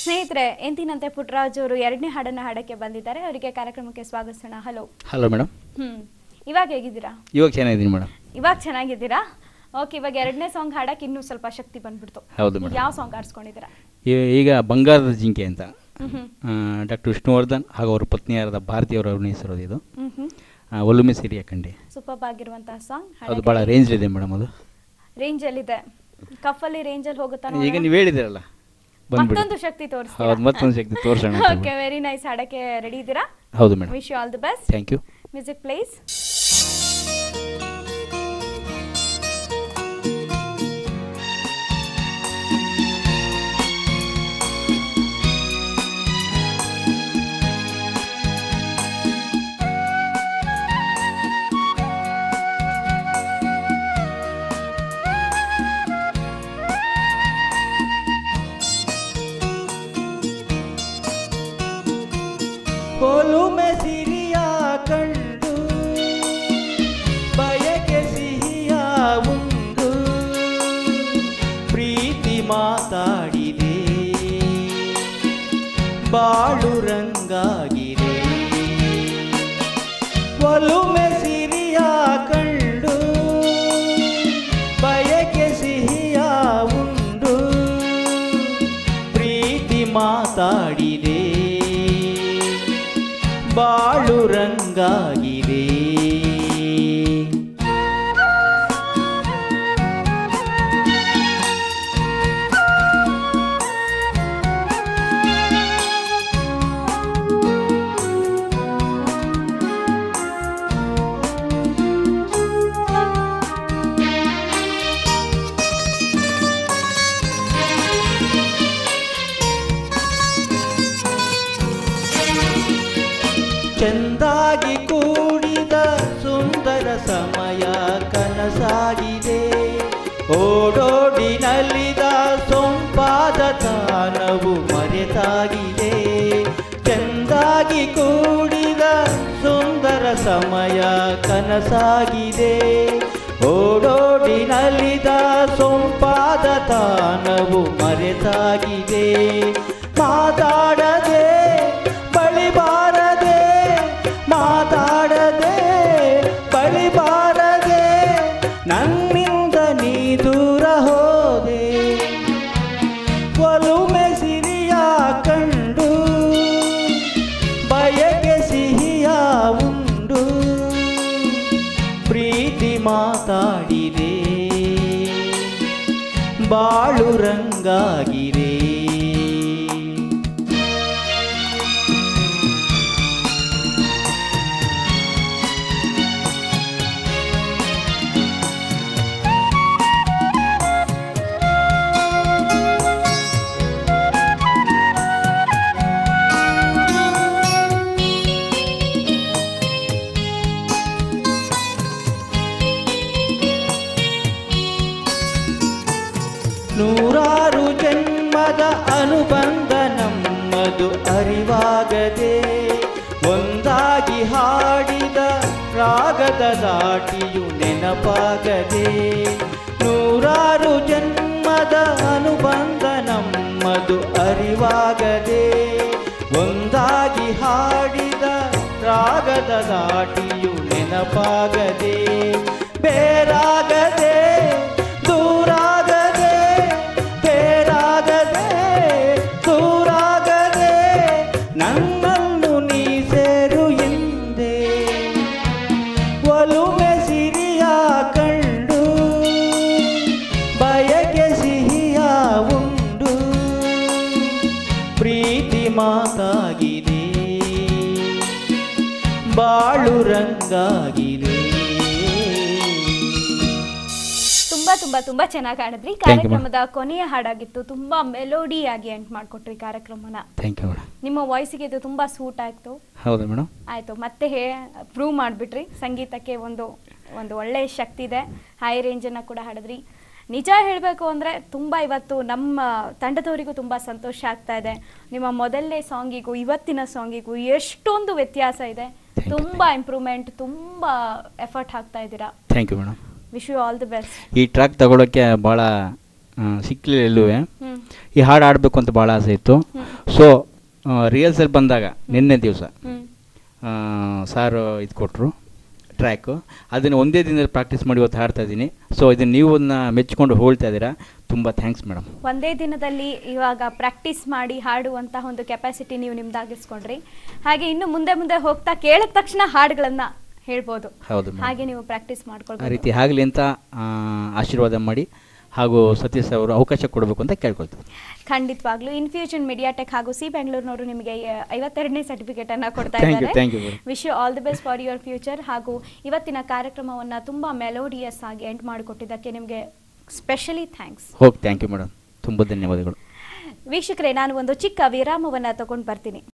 ಸ್ನೇಹಿತರೆ ಎಂದಿನಂತೆ ಪುಟ್ಟರಾಜ್ ಅವರು ಎರಡನೇ ಹಾಡನ್ನ ಹಾಡಕ್ಕೆ ಬಂದಿದ್ದಾರೆ ಅವರಿಗೆ ಕಾರ್ಯಕ್ರಮಕ್ಕೆ ಸ್ವಾಗತಿಸೋಣ ಹಲೋ ಹಲೋ ಮೇಡಮ್ ಹ್ಮ್ ಇವಾಗ ಹೇಗಿದ್ದೀರಾ ಇವಾಗ ಚೆನ್ನಾಗಿದ್ದೀನಿ ಮೇಡಮ್ ಇವಾಗ ಚೆನ್ನಾಗಿದ್ದೀರಾ ಓಕೆ ಇವಾಗ ಎರಡನೇ ಸಾಂಗ್ ಹಾಡಕ್ಕೆ ಇನ್ನೂ ಸ್ವಲ್ಪ ಶಕ್ತಿ ಬಂದ್ಬಿಡ್ತು ಹೌದು ಮೇಡಮ್ ಯಾವ ಸಾಂಗ್ ಆಡ್ಸ್ಕೊಂಡಿದ್ದೀರಾ ಈಗ ಬಂಗಾರದ ಜಿಂಕೆ ಅಂತ ಹ್ಮ್ ಹ್ಮ್ ಡಾಕ್ಟರ್ ವಿಷ್ಣುವರ್ಧನ್ ಹಾಗೂ ಅವರ ಪತ್ನಿಯಾದ ಭಾರತೀಯವರು ಅಭಿನಯಿಸಿರೋದು ಇದು ಹ್ಮ್ ಹ್ಮ್ ಆ, ಒಲುಮೆ ಸಿರಿಯ ಕಂಡೆ ಸೂಪರ್ ಆಗಿರುವಂತಹ ಸಾಂಗ್ ಅದು ಭಾಳ ರೇಂಜ್ ಇದೆ ಮೇಡಮ್ ಅದು ರೇಂಜ್ ಅಲ್ಲಿ ಇದೆ ಕಫಲ್ಲಿ ರೇಂಜ್ ಅಲ್ಲಿ ಹೋಗುತ್ತಾ ಈಗ ನೀವು ಹೇಳಿದಿರಲ್ಲ ಬಂದ್ಬಿಡಿ ಮತ್ತೊಂದು ಶಕ್ತಿ ತೋರಿಸ್ತೀರಾ ಹೌದು ಮತ್ತೊಂದು ಶಕ್ತಿ ತೋರಿಸೋಣ ಅಂತ ಓಕೆ ಹೇಳ್ಬಿಟ್ಟು. ವೆರಿ ನೈಸ್ ಹಾಡಕ್ಕೆ ರೆಡಿ ಇದ್ದೀರಾ ಹೌದು madam wish you all the best thank you music plays ಒಲುಮೆ ಸಿರಿಯ ಕಂಡು ಬಯಕೆ ಸಿಹಿಯ ಉಂಡು ಪ್ರೀತಿ ಮಾತಾಡಿದೆ ಬಾಳು ರಂಗಾಗಿದೆ ಒಲುಮೆ ಸಿರಿಯ ಕಂಡು ಬಯಕೆ ಸಿಹಿಯ ಉಂಡು ಪ್ರೀತಿ ಮಾತಾಡಿದೆ ಬಾಳು ರಂಗಾಗಿದೆ ಚೆಂದಾಗಿ ಕೂಡಿದ ಸುಂದರ ಸಮಯ ಕನಸಾಗಿದೆ ಓಡೋಡಿ ನಲಿದ ಸೊಂಪಾದ ತಾನವು ಮರೆತಾಗಿದೆ ಚೆಂದಾಗಿ ಕೂಡಿದ ಸುಂದರ ಸಮಯ ಕನಸಾಗಿದೆ ಓಡೋಡಿ ನಲಿದ ಸೊಂಪಾದ ತಾನವು ಮರೆತಾಗಿದೆ ಮಾತಾಡದೆ ಬಳಿ ಬಾರದೆ ಮಾತಾಡದೆ ಬಳಿ ಬಾರದೆ ನನ್ನಿಂದ ನೀ ದೂರ ಹೋದೆ ಒಲುಮೆ ಸಿರಿಯ ಕಂಡು ಬಯಕೆ ಸಿಹಿಯ ಉಂಡು ಪ್ರೀತಿ ಮಾತಾಡಿದೆ ಬಾಳು ರಂಗಾಗಿದೆ ನೂರಾರು ಜನ್ಮದ ಅನುಬಂಧ ನಮ್ಮದು ಅರಿವಾಗದೆ ಒಂದಾಗಿ ಹಾಡಿದ ರಾಗದ ದಾಟಿಯು ನೆನಪಾಗದೆ ನೂರಾರು ಜನ್ಮದ ಅನುಬಂಧ ನಮ್ಮದು ಅರಿವಾಗದೆ ಒಂದಾಗಿ ಹಾಡಿದ ರಾಗದ ದಾಟಿಯು ನೆನಪಾಗದೆ ಬೇರಾಗದೆ ದೂರಾಗದೆ ಬೇರಾಗದೆ ದೂರಾಗದೆ ನನ್ನನ್ನು ನೀ ಸೇರು ಎಂದೆ ಒಲುಮೆ ಸಿರಿಯ ಕಂಡು ಬಯಕೆ ಸಿಹಿಯ ಉಂಡು ಪ್ರೀತಿ ಮಾತಾಗಿದೆ ಬಾಳು ರಂಗಾಗಿದೆ ತುಂಬಾ ತುಂಬಾ ತುಂಬಾ ಚೆನ್ನಾಗಿ ಹಾಡಿದ್ರಿ Thank you, ma'am. ಕಾರ್ಯಕ್ರಮದ ಕೊನೆಯ ಹಾಡಾಗಿತ್ತು ತುಂಬಾ ಮೆಲೋಡಿ ಆಗಿ ಎಂಟ್ ಮಾಡ್ಕೊಟ್ರಿ ಕಾರ್ಯಕ್ರಮನ ಥ್ಯಾಂಕ್ ಯು ಮೇಡಮ್ ನಿಮ್ಮ ವಾಯ್ಸಿಗೆ ಇದು ತುಂಬಾ ಸೂಟ್ ಆಯ್ತು ಹೌದಾ ಮೇಡಮ್ ಆಯ್ತು ಮತ್ತೆ ಹೇ ಪ್ರೂವ್ ಮಾಡಿಬಿಟ್ರಿ ಸಂಗೀತಕ್ಕೆ ಒಂದು ಒಂದು ಒಳ್ಳೆ ಶಕ್ತಿ ಇದೆ ಹೈ ರೇಂಜನ್ನು ಕೂಡ ಹಾಡಿದ್ರಿ ನಿಜ ಹೇಳಬೇಕು ಅಂದರೆ ತುಂಬ ಇವತ್ತು ನಮ್ಮ ತಂಡದವರಿಗೂ ತುಂಬ ಸಂತೋಷ ಆಗ್ತಾ ಇದೆ ನಿಮ್ಮ ಮೊದಲನೇ ಸಾಂಗಿಗೂ ಇವತ್ತಿನ ಸಾಂಗಿಗೂ ಎಷ್ಟೊಂದು ವ್ಯತ್ಯಾಸ ಇದೆ Thank you. ತುಂಬ ಇಂಪ್ರೂವ್ಮೆಂಟ್ ತುಂಬ ಎಫರ್ಟ್ ಹಾಕ್ತಾ ಇದ್ದೀರಾ thank you madam wish you all the best ಈ ಟ್ರ್ಯಾಕ್ ತಗೊಳ್ಳೋಕ್ಕೆ ಭಾಳ ಸಿಕ್ಕಲಿಲ್ಲ ಎಲ್ಲೂ ಹ್ಮ್ ಈ ಹಾಡು ಆಡಬೇಕು ಅಂತ ಭಾಳ ಆಸೆ ಇತ್ತು ಹ್ಮ್. ಸೊ ರಿಹರ್ಸಲ್ ಬಂದಾಗ ನಿನ್ನೆ ದಿವಸ ಹ್ಮ್ ಸಾರು ಇದು ಕೊಟ್ಟರು ಟ್ರ್ಯಾಕು ಅದನ್ನು ಒಂದೇ ದಿನದಲ್ಲಿ ಪ್ರಾಕ್ಟೀಸ್ ಮಾಡಿ ಇವತ್ತು ಹಾಡ್ತಾ ಇದ್ದೀನಿ ಸೊ ಇದನ್ನು ನೀವು ಅದನ್ನ ಮೆಚ್ಕೊಂಡು ಹೋಳ್ತಾ ಇದ್ದೀರಾ ತುಂಬ ಥ್ಯಾಂಕ್ಸ್ ಮೇಡಮ್ ಒಂದೇ ದಿನದಲ್ಲಿ ಇವಾಗ ಪ್ರಾಕ್ಟೀಸ್ ಮಾಡಿ ಹಾಡುವಂತಹ ಒಂದು ಕೆಪಾಸಿಟಿ ನೀವು ನಿಮ್ದಾಗಿಸ್ಕೊಂಡ್ರಿ ಹಾಗೆ ಇನ್ನು ಮುಂದೆ ಮುಂದೆ ಹೋಗ್ತಾ ಕೇಳಿದ ತಕ್ಷಣ ಹಾಡುಗಳನ್ನ ಹೇಳ್ಬೋದು ಹೌದು madam. ಹಾಗೆ ನೀವು ಪ್ರಾಕ್ಟೀಸ್ ಆ ಮಾಡ್ಕೊಳ್ಬೋದು ರೀತಿ ಆಗಲಿ ಅಂತ ಆ, ಆಶೀರ್ವಾದ ಮಾಡಿ ಹಾಗೂ ಸತೀಶ್ ಅವರು ಅವಕಾಶ ಕೊಡಬೇಕು ಅಂತ ಕೇಳ್ಕೊಳ್ತೀನಿ ಖಂಡಿತವಾಗ್ಲೂ ಇನ್ಫ್ಯೂಷನ್ ಮೀಡಿಯಾಟೆಕ್ ಹಾಗೂ ಸಿ ಬೆಂಗಳೂರಿನವರು ನಿಮಗೆ ಐ- ಐವತ್ತೆರಡನೇ ಸರ್ಟಿಫಿಕೇಟ್ ಅನ್ನ ಕೊಡ್ತಾ Thank you, ಇದ್ದಾರೆ thank you very much. Wish you all the best for your future ಹಾಗೂ ಇವತ್ತಿನ ಕಾರ್ಯಕ್ರಮವನ್ನ ತುಂಬಾ ಮೆಲೋಡಿಯಸ್ ಆಗಿ ಎಂಡ್ ಮಾಡಿಕೊಟ್ಟಿದ್ದಕ್ಕೆ ನಿಮಗೆ ಸ್ಪೆಷಲಿ ಥ್ಯಾಂಕ್ಸ್ ಹೋಗಿ ಥ್ಯಾಂಕ್ ಯು ಮೇಡಮ್ ತುಂಬ ಧನ್ಯವಾದಗಳು ವೀಕ್ಷಕರೇ ನಾನು ಒಂದು ಚಿಕ್ಕ ವಿರಾಮವನ್ನ ತಗೊಂಡು ಬರ್ತೀನಿ